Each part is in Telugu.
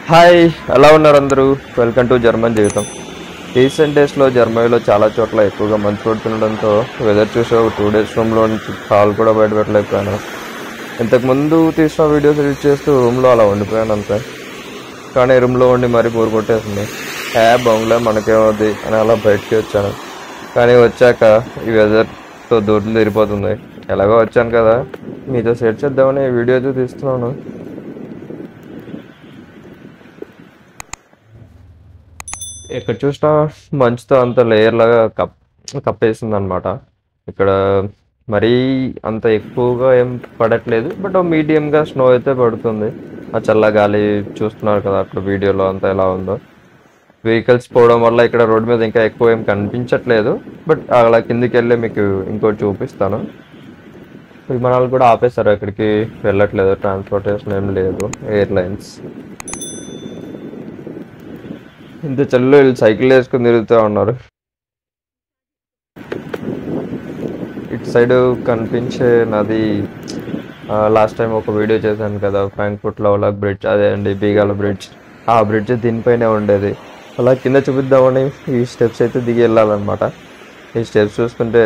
హాయ్ ఎలా ఉన్నారు అందరూ welcome to German Jeevitham recent డేస్లో జర్మనీలో చాలా చోట్ల ఎక్కువగా మంచు పడుతుండడంతో వెదర్ చూసి ఒక టూ డేస్ రూమ్లో నుంచి కాల్ కూడా బయట పెట్టలేకపోయాను ఇంతకుముందు తీసిన వీడియోస్ ఎడిట్ చేస్తూ రూమ్లో అలా ఉండిపోయాను అంతే కానీ రూమ్లో ఉండి మరీ బోర్ కొట్టేసింది హ్యా బంగ్లా మనకేమవుద్ది అని అలా బయటకి వచ్చాను కానీ వచ్చాక ఈ వెదర్తో దూరం తిరిగిపోతుంది ఎలాగో వచ్చాను కదా మీతో షేర్ చేద్దామని ఈ వీడియో అయితే తీస్తున్నాను ఎక్కడ చూసినా మంచుతో అంత లేయర్ లాగా కప్ కప్పేసింది అనమాట ఇక్కడ మరీ అంత ఎక్కువగా ఏం పడట్లేదు బట్ మీడియంగా స్నో అయితే పడుతుంది ఆ చల్ల గాలి చూస్తున్నారు కదా అక్కడ వీడియోలో అంతా ఎలా ఉందో వెహికల్స్ పోవడం వల్ల ఇక్కడ రోడ్ మీద ఇంకా ఎక్కువ ఏం కనిపించట్లేదు బట్ అలా కిందికి వెళ్ళి మీకు ఇంకోటి చూపిస్తాను విమానాలు కూడా ఆపేస్తారు ఇక్కడికి వెళ్ళట్లేదు ట్రాన్స్పోర్టేషన్ ఏం లేదు ఎయిర్లైన్స్ ఇంత చలిలో వీళ్ళు సైకిల్ వేసుకుని తిరుగుతూ ఉన్నారు ఇటు సైడ్ కనిపించే నది లాస్ట్ టైం ఒక వీడియో చేశాను కదా ఫ్రాంక్ఫుట్ లవ్లాక్ బ్రిడ్జ్ అదే అండి బీగాల బ్రిడ్జ్ ఆ బ్రిడ్జ్ దీనిపైనే ఉండేది అలా కింద చూపిద్దామని ఈ స్టెప్స్ అయితే దిగి వెళ్ళాలన్నమాట ఈ స్టెప్స్ చూస్తుంటే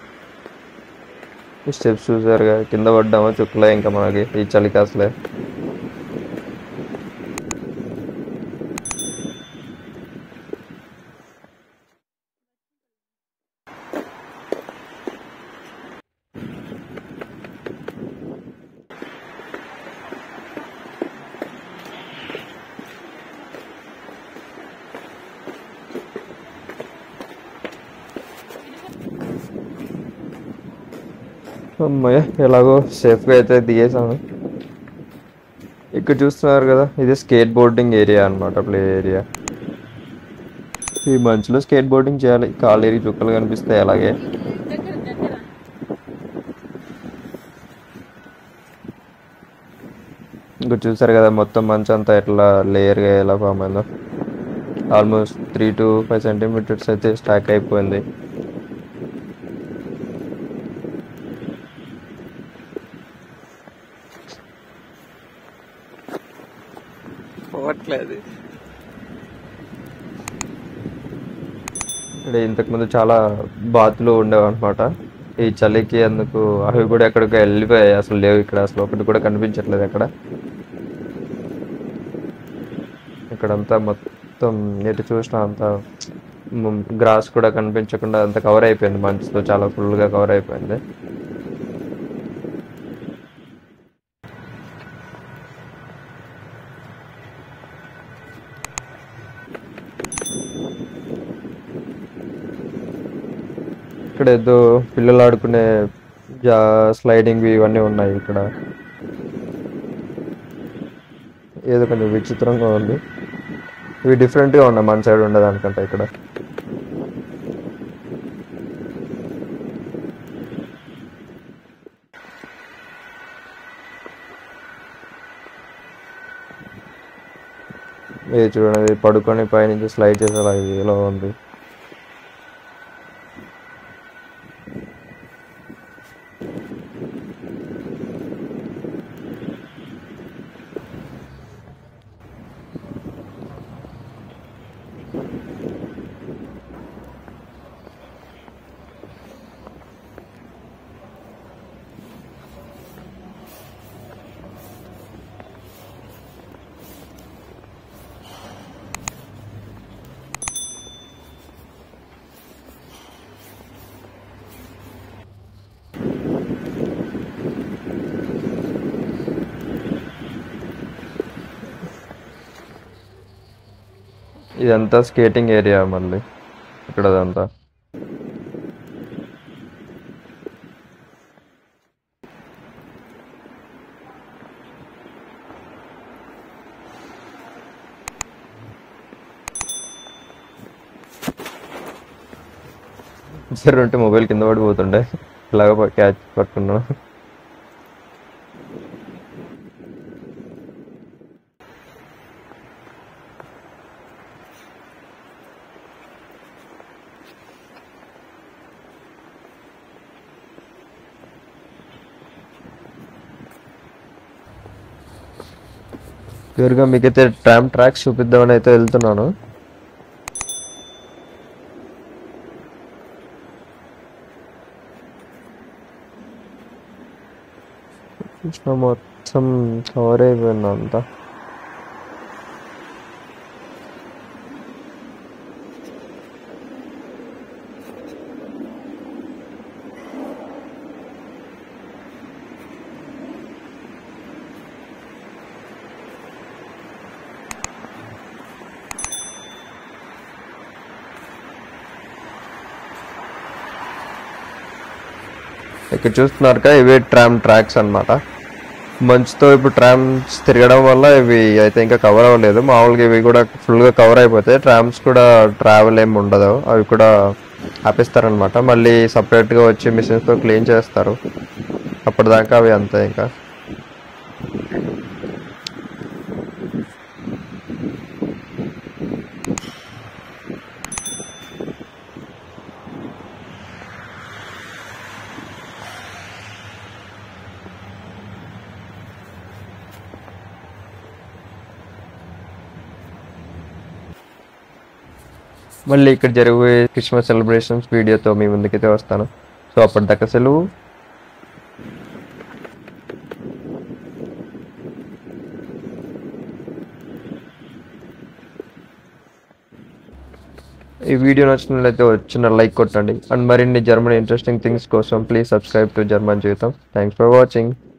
ఈ స్టెప్స్ చూసారుగా కింద పడ్డామో చుక్కలే ఇంకా మనకి ఈ చలికి అసలే అమ్మయ్య ఎలాగో సేఫ్గా అయితే దిగేసాము ఇక్కడ చూస్తున్నారు కదా ఇది స్కేట్ బోర్డింగ్ ఏరియా అన్నమాట ప్లే ఏరియా ఈ మంచులో స్కేట్ బోర్డింగ్ చేయాలి కాలేరి చుక్కలు కనిపిస్తాయి అలాగే ఇంకా చూసారు కదా మొత్తం మంచు అంతా ఎట్లా లేయర్గా ఎలా ఫామ్ అయిందో almost three to five centimetres అయితే స్టాక్ అయిపోయింది పోవట్లేదు ఇక్కడ ఇంతకుముందు చాలా బాతులు ఉండేవి అనమాట ఈ చలికి అందుకు అవి కూడా ఎక్కడికి వెళ్ళిపోయాయి అసలు లేవు ఇక్కడ అసలు ఒకటి కూడా కనిపించట్లేదు అక్కడ ఇక్కడంతా మొత్తం ఎటు చూసినా అంతా గ్రాస్ కూడా కనిపించకుండా అంత కవర్ అయిపోయింది మంచుతో చాలా ఫుల్గా కవర్ అయిపోయింది ఇక్కడ ఏదో పిల్లలు ఆడుకునే జా స్లైడింగ్ ఇవన్నీ ఉన్నాయి ఇక్కడ ఏదో కొంచెం విచిత్రంగా ఉంది ఇవి డిఫరెంట్గా ఉన్నాయి మన సైడ్ ఉండదానికంటే ఇక్కడ ఇది చూడండి పడుకొని పైనుంచి స్లైడ్ చేసేలా ఇది ఇలా ఉంది ఇదంతా స్కేటింగ్ ఏరియా మళ్ళీ ఇక్కడ అదంతా సరే ఉంటే మొబైల్ కింద పడిపోతుండే ఇలాగ క్యాచ్ పట్టుకున్నాను ప్యూర్గా మీకైతే ట్రామ్ ట్రాక్స్ చూపిద్దామని అయితే వెళ్తున్నాను కృష్ణ మొత్తం కవర్ అయిపోయింది అంతా ఇక్కడ చూస్తున్నారుగా ఇవే ట్రామ్ ట్రాక్స్ అన్నమాట మంచుతో ఇప్పుడు ట్రామ్స్ తిరగడం వల్ల ఇవి అయితే ఇంకా కవర్ అవ్వలేదు మామూలుగా ఇవి కూడా ఫుల్గా కవర్ అయిపోతాయి ట్రామ్స్ కూడా ట్రావెల్ ఏమి ఉండదు అవి కూడా ఆపేస్తారనమాట మళ్ళీ సపరేట్గా వచ్చి మిషన్స్తో క్లీన్ చేస్తారు అప్పటిదాకా అవి అంతే ఇంకా మళ్ళీ ఇక్కడ జరిగే క్రిస్మస్ సెలబ్రేషన్స్ వీడియోతో మీ ముందుకైతే వస్తాను సో అప్పటిదాకా సెలవు ఈ వీడియో నచ్చినట్లయితే వచ్చిన లైక్ కొట్టండి అండ్ మరిన్ని జర్మన్ ఇంట్రెస్టింగ్ థింగ్స్ కోసం please subscribe to German Jeevitham thanks for watching